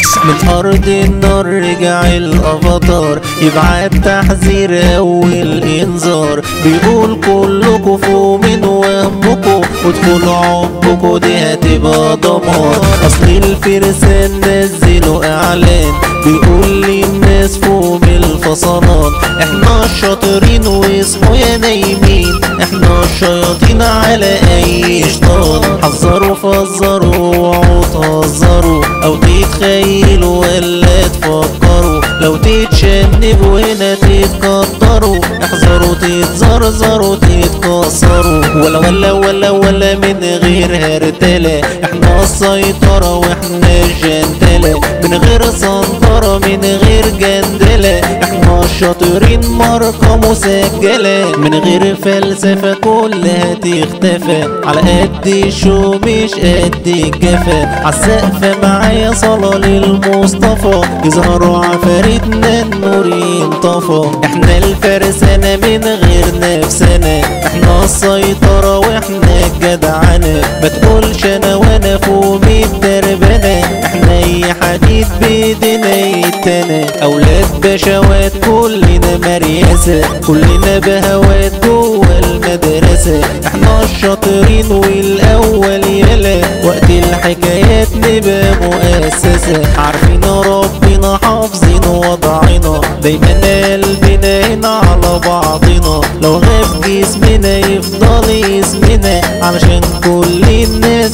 من أرض النار رجع الأفاتار يبعت تحذير أول إنذار بيقول كلكوا فوق من وهمكوا وادخلوا عمكوا دي هتبقى دمار أصل الفرسان نزلوا إعلان بيقول للناس فوق من الفصلان احنا الشاطرين واصحوا يا نايمين احنا الشياطين على اي شيطان حذروا فزروا اوعوا تهزروا او تتخيلوا ولا تفكروا لو تتشنبوا هنا تتكتروا احذروا تتزرزروا تتكسروا ولا ولا ولا ولا من غير هرتلة احنا السيطرة واحنا الجندلة من غير سنطرة من غير جندلة احنا الشاطرين ماركة مسجلة من غير فلسفة كلها تختفى على قد الشو مش قد الجفا عالسقف معايا صلاة للمصطفى يظهروا عفاريتنا النور ينطفى احنا الفرسانة من غير نفسنا احنا السيطرة واحنا الجدعنة ما تقولش انا وانا فوق مية تربانة احنا اي حديد بايدينا يتنا اولاد بشوات كلنا مرياسة كلنا بهوات جوه المدرسة احنا الشاطرين والاول يلا وقت الحكايات نبقى مؤسسة عارفين ربنا حافظين وضعنا دايما قلبنا هنا على بعضنا لو غاب جسمنا يفضل اسمنا علشان كل الناس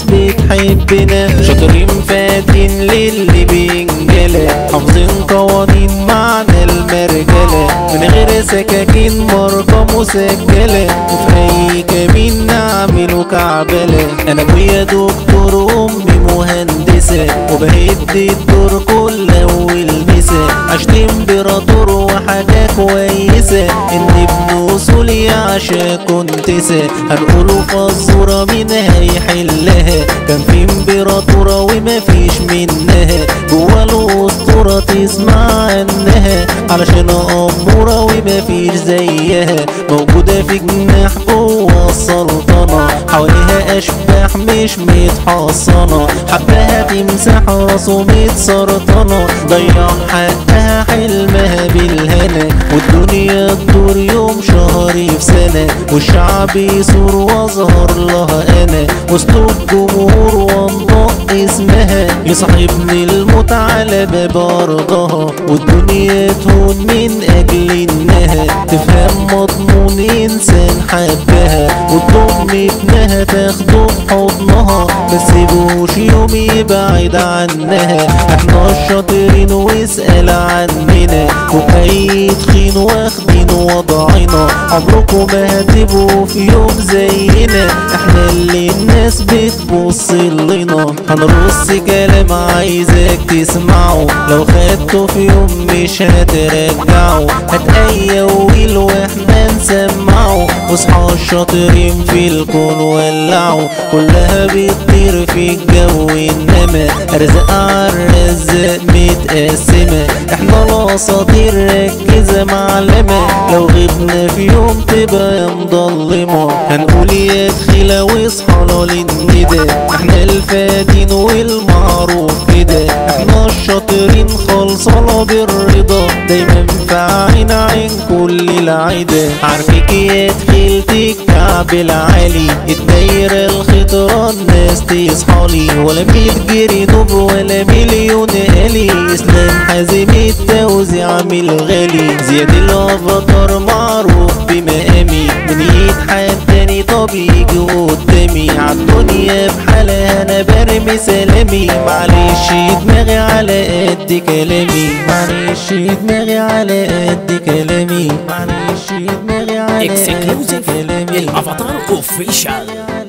بتحبنا شاطرين فاتين للي بينجلى حافظين قوانين معنى المرجلة من غير سكاكين ماركة مسجلة وفي أي كمين نعمله كعبلة أنا أبويا دكتور وأمي مهندسة وبهد الدور كل أول مسا عشت امبراطور وحاجة كويسة إن ابن وصولي عشان كنت سا هنقوله فزورة مين هيحلها كان في امبراطورة ومفيش منها جوا الأسطورة تسمع عنها علشان أمورة ومفيش زيها موجودة في جناح جوا السلطنة حواليها أشباح مش متحصنة حبها تمسح راسه متسرطنة ضيع حقها حلمها بالهنا والدنيا تدور يوم شهر في سنة والشعب يثور واظهر لها أنا وسط الجمهور وانطق اسمها يصاحبني الموت على باب أرضها والدنيا تهون من أجل إنها تفهم مضمون إنسان حبها وتضم ابنها تاخده بحضنها ما تسيبوش يوم يبعد عنها احنا الشاطرين واسأل عننا وأي تخين واخدين وضعنا عمركم ما هتبقوا في يوم زينا احنا اللي الناس بتبص لنا هنرص كلام عايزك تسمعه لو خدته في يوم مش هترجعه هتقيويل واحنا نسمعه واصحى الشاطرين في الكون ولعوا كلها بتطير في الجو انما ارزاق عالرزاق متقسمة احنا الاساطير ركزة معلمة لو غبنا في يوم تبقى مضلمة هنقول يا دخيلة واصحى للندى احنا الفاتين والمعروف كده احنا الشاطرين خلصانة بالرضا دايما فاعين عين كل العدا عارفك يا دخيلتك كعب العالي الدايرة الخضرا الناس تصحالي ولا ميت جري نوب ولا مليون آلي اسلام حازم التوزيع من الغالي زياد الافاتار معروف بمقامي من ايد حد تاني طب يجي قدامي عالدنيا بحالها انا برمي سلامي معلش دماغي على قد كلامي معلش دماغي على قد كلامي معلش دماغي على قد اكسكلوزيف كلامي الافاتار اوفيشال